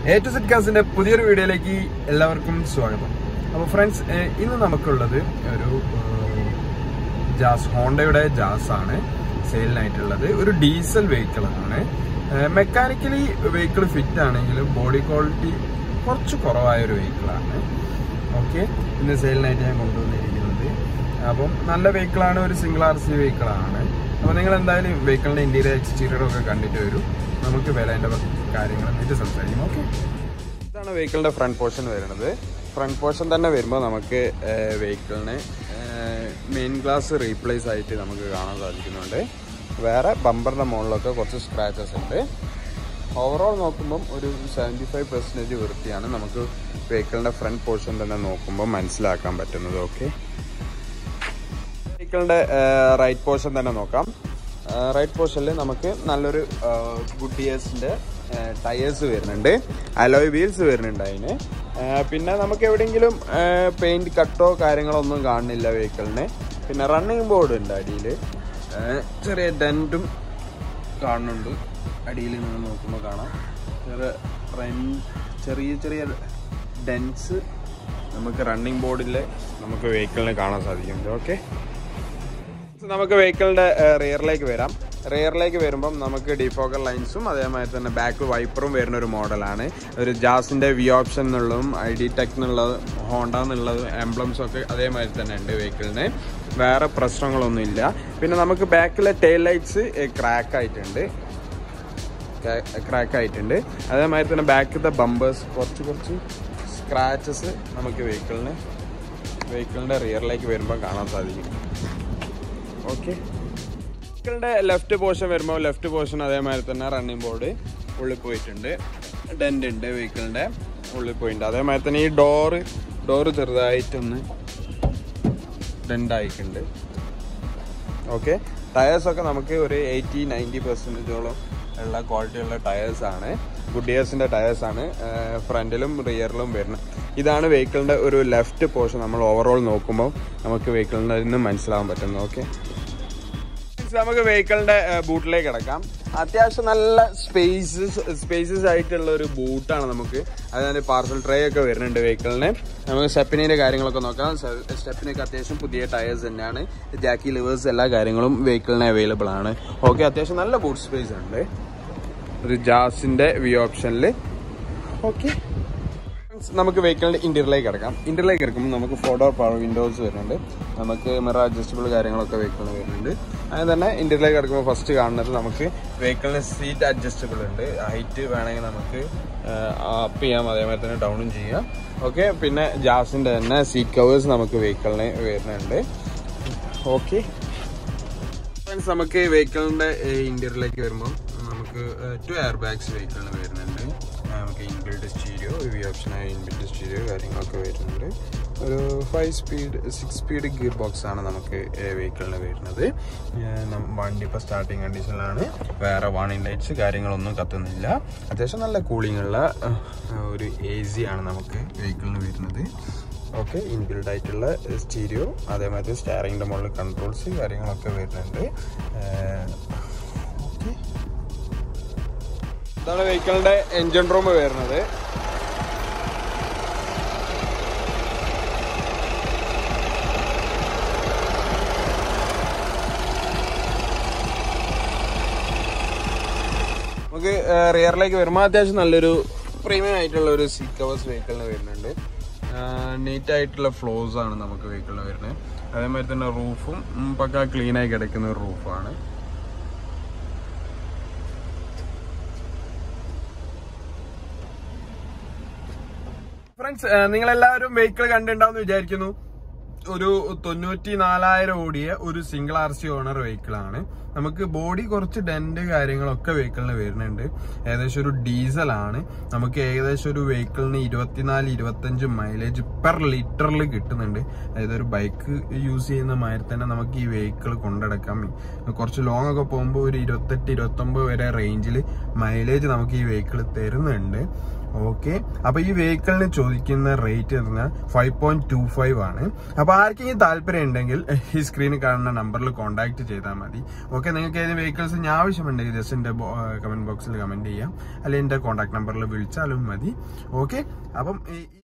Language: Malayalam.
എ ടു സെറ്റ് കാസിന്റെ പുതിയൊരു വീഡിയോയിലേക്ക് എല്ലാവർക്കും സ്വാഗതം അപ്പോൾ ഫ്രണ്ട്സ് ഇന്ന് നമുക്കുള്ളത് ഒരു ജാസ് ഹോണ്ടയുടെ ജാസ് ആണ് സെയിലിനായിട്ടുള്ളത് ഒരു ഡീസൽ വെഹിക്കിൾ ആണ് മെക്കാനിക്കലി വെഹിക്കിൾ ഫിറ്റ് ആണെങ്കിലും ബോഡി ക്വാളിറ്റി കുറച്ച് കുറവായ ഒരു വെഹിക്കിളാണ് ഓക്കെ ഇന്ന് സെയിലിനായിട്ട് ഞാൻ കൊണ്ടുവന്നിരിക്കുന്നത് അപ്പം നല്ല വെഹിക്കിളാണ് ഒരു സിംഗിൾ ആർ സി വെഹിക്കിളാണ് അപ്പോൾ നിങ്ങൾ എന്തായാലും വെഹിക്കിളിന്റെ ഇന്റീരിയർ എക്സ്റ്റീരിയറും ഒക്കെ കണ്ടിട്ട് വരും നമുക്ക് വിലേൻ്റെ കാര്യങ്ങൾ എന്നിട്ട് സംസാരിക്കും ഓക്കെ ഇതാണ് വെഹിക്കിളിന്റെ ഫ്രണ്ട് പോർഷൻ വരുന്നത് ഫ്രണ്ട് പോർഷൻ തന്നെ വരുമ്പോൾ നമുക്ക് വെഹിക്കിളിന് മെയിൻ ഗ്ലാസ് റീപ്ലേസ് ആയിട്ട് നമുക്ക് കാണാൻ സാധിക്കുന്നുണ്ട് വേറെ ബമ്പറിന്റെ മുകളിലൊക്കെ കുറച്ച് സ്ക്രാച്ചസ് ഉണ്ട് ഓവറോൾ നോക്കുമ്പം ഒരു സെവൻറ്റി ഫൈവ് പെർസെൻറ്റേജ് വൃത്തിയാണ് നമുക്ക് വെഹിക്കിളിന്റെ ഫ്രണ്ട് പോർഷൻ തന്നെ നോക്കുമ്പോൾ മനസ്സിലാക്കാൻ പറ്റുന്നത് ഓക്കെ വെഹിക്കിളിന്റെ റൈറ്റ് പോർഷൻ തന്നെ നോക്കാം റൈറ്റ് പോർഷനിൽ നമുക്ക് നല്ലൊരു ഗുഡ് ഇയേഴ്സിന്റെ ടയേഴ്സ് വരുന്നുണ്ട് അലോയ് വീൽസ് വരുന്നുണ്ട് അതിന് പിന്നെ നമുക്ക് എവിടെയെങ്കിലും പെയിന്റ് കട്ടോ കാര്യങ്ങളോ ഒന്നും കാണുന്നില്ല വെഹിക്കിളിന് പിന്നെ റണ്ണിങ് ബോർഡ് ഉണ്ട് അടിയിൽ ചെറിയ ഡെൻറ്റും കാണുന്നുണ്ട് അടിയിൽ നിന്ന് നോക്കുമ്പോൾ കാണാം ചെറിയ റൺ ചെറിയ ചെറിയ ഡെൻസ് നമുക്ക് റണ്ണിങ് ബോർഡിൽ നമുക്ക് വെഹിക്കിളിനെ കാണാൻ സാധിക്കുന്നുണ്ട് ഓക്കെ നമുക്ക് വെഹിക്കിളിന്റെ റിയറിലേക്ക് വരാം റിയറിലേക്ക് വരുമ്പം നമുക്ക് ഡിഫോക്കർ ലൈൻസും അതേമാതിരി തന്നെ ബാക്ക് വൈപ്പറും വരുന്ന ഒരു മോഡലാണ് ഒരു ജാസിന്റെ വി ഓപ്ഷൻ എന്നുള്ളതും ഐ ഡി ടെക് എന്നുള്ളത് ഹോണ്ട എന്നുള്ളതും എംബ്ലംസും ഒക്കെ അതേമാതിരി തന്നെ ഉണ്ട് വെഹിക്കിളിന് വേറെ പ്രശ്നങ്ങളൊന്നും ഇല്ല പിന്നെ നമുക്ക് ബാക്കിലെ ടെയിൽ ലൈറ്റ്സ് ക്രാക്ക് ആയിട്ടുണ്ട് ക്രാക്ക് ആയിട്ടുണ്ട് അതേമാതിരി തന്നെ ബാക്കിലത്തെ ബമ്പേഴ്സ് കുറച്ച് കുറച്ച് സ്ക്രാച്ചസ് നമുക്ക് വെഹിക്കിളിന് വെഹിക്കിളിന്റെ റിയറിലേക്ക് വരുമ്പോൾ കാണാൻ സാധിക്കും ഓക്കെ വെഹിക്കിളിന്റെ ലെഫ്റ്റ് പോർഷൻ വരുമ്പോൾ ലെഫ്റ്റ് പോർഷൻ അതേമാതിരി തന്നെ റണ്ണിങ് ബോർഡ് ഉള്ളിൽ പോയിട്ടുണ്ട് ഡെന്റ് ഉണ്ട് വെഹിക്കിളിന്റെ ഉള്ളിൽ പോയിട്ടുണ്ട് അതേമാതിരി തന്നെ ഈ ഡോറ് ഡോറ് ചെറുതായിട്ടൊന്ന് ഡെന്റ് ആയിട്ടുണ്ട് ഓക്കെ ടയേഴ്സൊക്കെ നമുക്ക് ഒരു എയ്റ്റി നയൻറ്റി പെർസെൻറ്റേജോളം ഉള്ള ക്വാളിറ്റി ഉള്ള ടയേഴ്സ് ആണ് ഗുഡ് ഇയേഴ്സിന്റെ ടയേഴ്സ് ആണ് ഫ്രണ്ടിലും റിയറിലും വരുന്നത് ഇതാണ് വെഹിക്കിളിന്റെ ഒരു ലെഫ്റ്റ് പോർഷൻ നമ്മൾ ഓവറോൾ നോക്കുമ്പോൾ നമുക്ക് വെഹിക്കിളിന്റെ നിന്ന് മനസ്സിലാവാൻ പറ്റുന്നത് ഓക്കെ നമുക്ക് വെഹിക്കിളിന്റെ ബൂട്ടിലേക്ക് കിടക്കാം അത്യാവശ്യം നല്ല സ്പേസസ് സ്പേസസ് ആയിട്ടുള്ള ഒരു ബൂട്ടാണ് നമുക്ക് അതായത് പാർസൽ ട്രേ ഒക്കെ വരുന്നുണ്ട് വെഹിക്കിളിന് നമുക്ക് സ്റ്റെപ്പിനിന്റെ കാര്യങ്ങളൊക്കെ നോക്കാം സ്റ്റെപ്പിനൊക്കെ അത്യാവശ്യം പുതിയ ടയേഴ്സ് തന്നെയാണ് ജാക്കി ലിവേഴ്സ് എല്ലാ കാര്യങ്ങളും വെഹിക്കിളിന് അവൈലബിൾ ആണ് ഓക്കെ അത്യാവശ്യം നല്ല ബൂട്ട് സ്പേസ് ഉണ്ട് ഒരു ജാസിന്റെ വി ഓപ്ഷനിൽ ഓക്കെ നമുക്ക് വെഹിക്കിളിന്റെ ഇന്റീരിയറിലേക്ക് കിടക്കാം ഇന്റീരിയറിലേക്ക് കിടക്കുമ്പോൾ നമുക്ക് ഫോർ ഡോർ പവർ വിൻഡോസ് വരുന്നുണ്ട് നമുക്ക് മിറർ അഡ്ജസ്റ്റബിൾ കാര്യങ്ങളൊക്കെ വെഹിക്കിളിന് വരുന്നുണ്ട് അതിന് തന്നെ ഇന്റീരിയറിലേക്ക് കിടക്കുമ്പോൾ ഫസ്റ്റ് കാണുന്നത് നമുക്ക് വെഹിക്കിളിന് സീറ്റ് അഡ്ജസ്റ്റബിൾ ഉണ്ട് ഹൈറ്റ് വേണമെങ്കിൽ നമുക്ക് അപ്പ് ചെയ്യാം അതേമാതിരി തന്നെ ഡൗണും ചെയ്യാം ഓക്കെ പിന്നെ ജാസിന്റെ തന്നെ സീറ്റ് കവേഴ്സ് നമുക്ക് വെഹിക്കിളിന് വരുന്നുണ്ട് ഓക്കെ ഫ്രണ്ട്സ് നമുക്ക് വെഹിക്കിളിന്റെ ഇന്റീരിയറിലേക്ക് വരുമ്പോൾ നമുക്ക് ടു എയർ ബാഗ്സ് വെഹിക്കിളിന് വരുന്നുണ്ട് നമുക്ക് ഇൻബിൽഡ് സ്റ്റീരിയോ വി ഓപ്ഷനായ ഇൻബിൽഡ് സ്റ്റീരിയോ കാര്യങ്ങളൊക്കെ വരുന്നുണ്ട് ഒരു five speed six speed gear box ആണ് നമുക്ക് വെഹിക്കിളിന് വരുന്നത് വണ്ടി ഇപ്പോൾ സ്റ്റാർട്ടിങ് കണ്ടീഷനിലാണ് വേറെ വാണിംഗ് ലൈറ്റ്സ് കാര്യങ്ങളൊന്നും കത്തുന്നില്ല അത്യാവശ്യം നല്ല കൂളിംഗ് ഉള്ള ഒരു എ സി ആണ് നമുക്ക് വെഹിക്കിളിന് വരുന്നത് ഓക്കെ ഇൻബിൽഡ് ആയിട്ടുള്ള സ്റ്റീരിയോ അതേമാതിരി സ്റ്റാറിങ്ങിൻ്റെ മുകളിൽ കൺട്രോൾസ് കാര്യങ്ങളൊക്കെ വരുന്നുണ്ട് ഓക്കെ ഇതാണ് വെഹിക്കിളിന്റെ എൻജിൻ റൂം വരുന്നത് നമുക്ക് റിയറിലേക്ക് വരുമ്പോൾ അത്യാവശ്യം നല്ലൊരു പ്രീമിയം ആയിട്ടുള്ള ഒരു സീറ്റ് കവേഴ്സ് വെഹിക്കിളിന് വരുന്നുണ്ട് നീറ്റ് ആയിട്ടുള്ള ഫ്ലോസ് ആണ് നമുക്ക് വെഹിക്കിളിന് വരുന്നത് അതേമാതിരി തന്നെ റൂഫും പക്ക ക്ലീൻ ആയി കിടക്കുന്ന ഒരു റൂഫാണ് ഫ്രണ്ട്സ് നിങ്ങൾ എല്ലാവരും വെഹിക്കിൾ കണ്ടിട്ടുണ്ടാവും വിചാരിക്കുന്നു ഒരു തൊണ്ണൂറ്റി നാലായിരം ഓടിയ ഒരു single R C owner vehicle ആണ് നമുക്ക് ബോഡി കുറച്ച് ഡെന്റ് കാര്യങ്ങളൊക്കെ വെഹിക്കിളിന് വരുന്നുണ്ട് ഏകദേശം ഒരു ഡീസൽ ആണ് നമുക്ക് ഏകദേശം ഒരു വെഹിക്കിളിന് ഇരുപത്തിനാല് ഇരുപത്തഞ്ച് മൈലേജ് പെർ ലിറ്ററിൽ കിട്ടുന്നുണ്ട് അതായത് ഒരു ബൈക്ക് യൂസ് ചെയ്യുന്ന മാതിരി തന്നെ നമുക്ക് ഈ വെഹിക്കിൾ കൊണ്ടടക്കാം കുറച്ച് ലോങ് ഒക്കെ പോകുമ്പോൾ ഒരു ഇരുപത്തെട്ട് ഇരുപത്തൊമ്പത് വരെ റേഞ്ചിൽ മൈലേജ് നമുക്ക് ഈ വെഹിക്കിൾ തരുന്നുണ്ട് ഓക്കെ അപ്പൊ ഈ വെഹിക്കിളിന് ചോദിക്കുന്ന റേറ്റ് എന്ന് പറഞ്ഞാൽ ഫൈവ് പോയിന്റ് ടു ഫൈവ് ആണ് അപ്പൊ ആർക്കെങ്കിലും താല്പര്യം ഉണ്ടെങ്കിൽ ഈ സ്ക്രീനിൽ കാണുന്ന നമ്പറിൽ കോൺടാക്ട് ചെയ്താൽ മതി ഓക്കെ ഓക്കെ നിങ്ങൾക്ക് ഏത് വെഹിക്കിൾസിന് ആവശ്യമുണ്ടെങ്കിൽ ജസ്റ്റ് എൻ്റെ കമന്റ് ബോക്സിൽ കമന്റ് ചെയ്യാം അല്ലെങ്കിൽ എൻ്റെ കോൺടാക്ട് നമ്പറിൽ വിളിച്ചാലും മതി ഓക്കെ അപ്പം ഈ